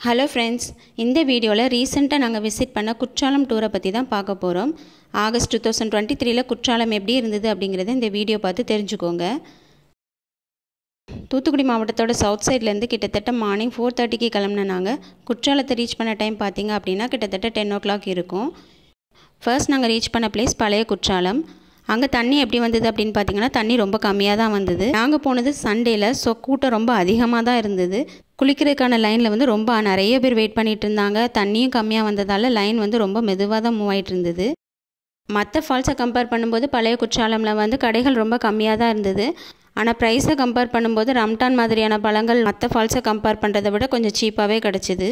hello friends இந்த வீடியோவில் ரீசெண்டாக நாங்கள் விசிட் பண்ண குற்றாலம் டூரை பற்றி தான் பார்க்க போகிறோம் ஆகஸ்ட் டூ தௌசண்ட் டுவெண்ட்டி த்ரீல குற்றாலம் எப்படி இருந்தது அப்படிங்கிறத இந்த வீடியோ பார்த்து தெரிஞ்சுக்கோங்க தூத்துக்குடி மாவட்டத்தோட சவுத் சைட்லேருந்து கிட்டத்தட்ட மார்னிங் ஃபோர் தேர்ட்டிக்கு கிளம்புன நாங்கள் குற்றாலத்தை ரீச் பண்ண டைம் பார்த்தீங்க அப்படின்னா கிட்டத்தட்ட டென் ஓ கிளாக் இருக்கும் ஃபர்ஸ்ட் நாங்கள் ரீச் பண்ண பிளேஸ் பழைய குற்றாலம் அங்கே தண்ணி எப்படி வந்தது அப்படின்னு பார்த்தீங்கன்னா தண்ணி ரொம்ப கம்மியாக தான் வந்தது நாங்கள் போனது சண்டேல ஸோ கூட்டம் ரொம்ப அதிகமாக தான் இருந்தது குளிக்கிறதுக்கான லைனில் வந்து ரொம்ப நிறைய பேர் வெயிட் பண்ணிட்டு இருந்தாங்க தண்ணியும் கம்மியாக வந்ததால் லைன் வந்து ரொம்ப மெதுவாக தான் மூவ் ஆகிட்டு இருந்தது மற்ற ஃபால்ஸை கம்பேர் பண்ணும்போது பழைய குற்றாலமில் வந்து கடைகள் ரொம்ப கம்மியாக தான் இருந்தது ஆனால் ப்ரைஸை கம்பேர் பண்ணும்போது ரம்டான் மாதிரியான பழங்கள் மற்ற ஃபால்ஸை கம்பேர் பண்ணுறதை விட கொஞ்சம் சீப்பாகவே கிடச்சிது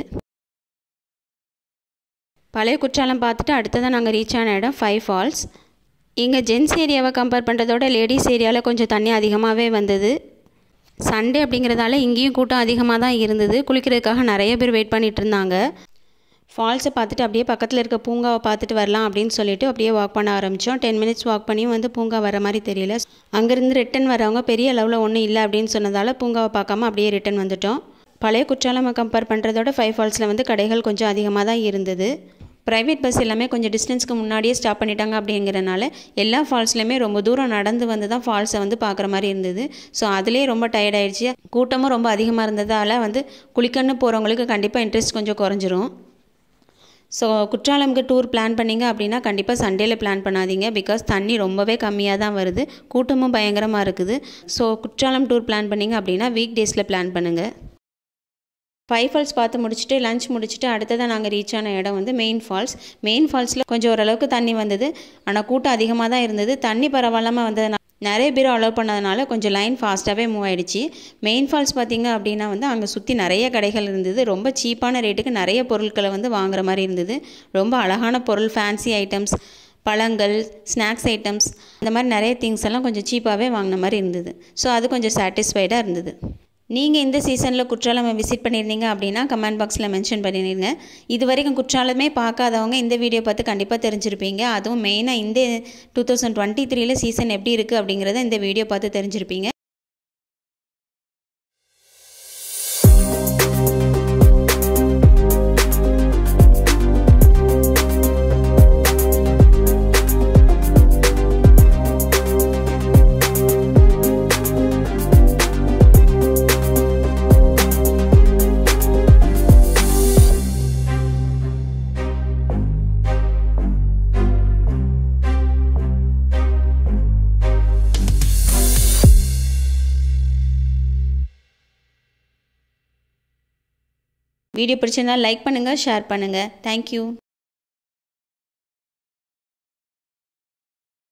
பழைய குற்றாலம் பார்த்துட்டு அடுத்ததான் நாங்கள் ரீச் ஆன இடம் ஃபைவ் ஃபால்ஸ் இங்கே ஜென்ஸ் ஏரியாவை கம்பேர் பண்ணுறதோட லேடிஸ் ஏரியாவில் கொஞ்சம் தண்ணி அதிகமாகவே வந்தது சண்டே அப்படிங்கிறதால இங்கேயும் கூட்டம் அதிகமாக தான் இருந்தது குளிக்கிறதுக்காக நிறைய பேர் வெயிட் பண்ணிகிட்டு இருந்தாங்க ஃபால்ஸை பார்த்துட்டு அப்படியே பக்கத்தில் இருக்க பூங்காவை பார்த்துட்டு வரலாம் அப்படின்னு சொல்லிட்டு அப்படியே வாக் பண்ண ஆரம்பித்தோம் டென் மினிட்ஸ் வாக் பண்ணியும் வந்து பூங்கா வர மாதிரி தெரியல அங்கேருந்து ரிட்டன் வரவங்க பெரிய அளவில் ஒன்றும் இல்லை அப்படின்னு சொன்னதால் பூங்காவை பார்க்காம அப்படியே ரிட்டன் வந்துட்டோம் பழைய குற்றாலமை கம்பேர் பண்ணுறதோட ஃபைவ் ஃபால்ஸில் வந்து கடைகள் கொஞ்சம் அதிகமாக தான் இருந்தது ப்ரைவேட் பஸ் எல்லாமே கொஞ்சம் டிஸ்டன்ஸ்க்கு முன்னாடியே ஸ்டாப் பண்ணிட்டாங்க அப்படிங்கிறனால எல்லா ஃபால்ஸ்லையுமே ரொம்ப தூரம் நடந்து வந்து தான் ஃபால்ஸை வந்து பார்க்குற மாதிரி இருந்தது ஸோ அதுலேயே ரொம்ப டயர்ட் ஆயிடுச்சு கூட்டமும் ரொம்ப அதிகமாக இருந்ததால் வந்து குளிக்கன்னு போகிறவங்களுக்கு கண்டிப்பாக இன்ட்ரெஸ்ட் கொஞ்சம் குறைஞ்சிரும் ஸோ குற்றாலம்க்கு டூர் பிளான் பண்ணிங்க அப்படின்னா கண்டிப்பாக சண்டேல பிளான் பண்ணாதீங்க பிகாஸ் தண்ணி ரொம்பவே கம்மியாக தான் வருது கூட்டமும் பயங்கரமாக இருக்குது ஸோ குற்றாலம் டூர் பிளான் பண்ணிங்க அப்படின்னா வீக் டேஸில் பிளான் பண்ணுங்கள் ஃபைவ் ஃபால்ஸ் பார்த்து முடிச்சுட்டு லஞ்ச் முடிச்சுட்டு அடுத்ததாக நாங்கள் ரீச் ஆன இடம் வந்து மெயின் ஃபால்ஸ் மெயின் ஃபால்ஸில் கொஞ்சம் ஓரளவுக்கு தண்ணி வந்தது ஆனால் கூட்டம் அதிகமாக தான் இருந்தது தண்ணி பரவாயில்லாமல் வந்ததுனால நிறைய பேர் அலோவ் பண்ணதுனால கொஞ்சம் லைன் ஃபாஸ்ட்டாகவே மூவ் ஆயிடுச்சு மெயின் ஃபால்ஸ் பார்த்திங்க அப்படின்னா வந்து அங்கே சுற்றி நிறைய கடைகள் இருந்தது ரொம்ப சீப்பான ரேட்டுக்கு நிறைய பொருட்களை வந்து வாங்குற மாதிரி இருந்தது ரொம்ப அழகான பொருள் ஃபேன்சி ஐட்டம்ஸ் பழங்கள் ஸ்நாக்ஸ் ஐட்டம்ஸ் இந்த மாதிரி நிறைய திங்ஸ் எல்லாம் கொஞ்சம் சீப்பாகவே வாங்கின மாதிரி இருந்தது ஸோ அது கொஞ்சம் சாட்டிஸ்ஃபைடாக இருந்தது நீங்கள் இந்த சீசனில் குற்றாலம் விசிட் பண்ணியிருந்தீங்க அப்படின்னா கமெண்ட் பாக்ஸில் மென்ஷன் பண்ணிடுங்க இது வரைக்கும் குற்றாலமே பார்க்காதவங்க இந்த வீடியோ பார்த்து கண்டிப்பாக தெரிஞ்சிருப்பீங்க அதுவும் மெயினாக இந்த டூ தௌசண்ட் டுவெண்ட்டி த்ரீல சீசன் எப்படி இருக்குது அப்படிங்கிறத இந்த வீடியோ பார்த்து தெரிஞ்சிருப்பீங்க வீடியோ பிடிச்சிருந்தால் லைக் பண்ணுங்கள் ஷேர் பண்ணுங்கள் தேங்க்யூ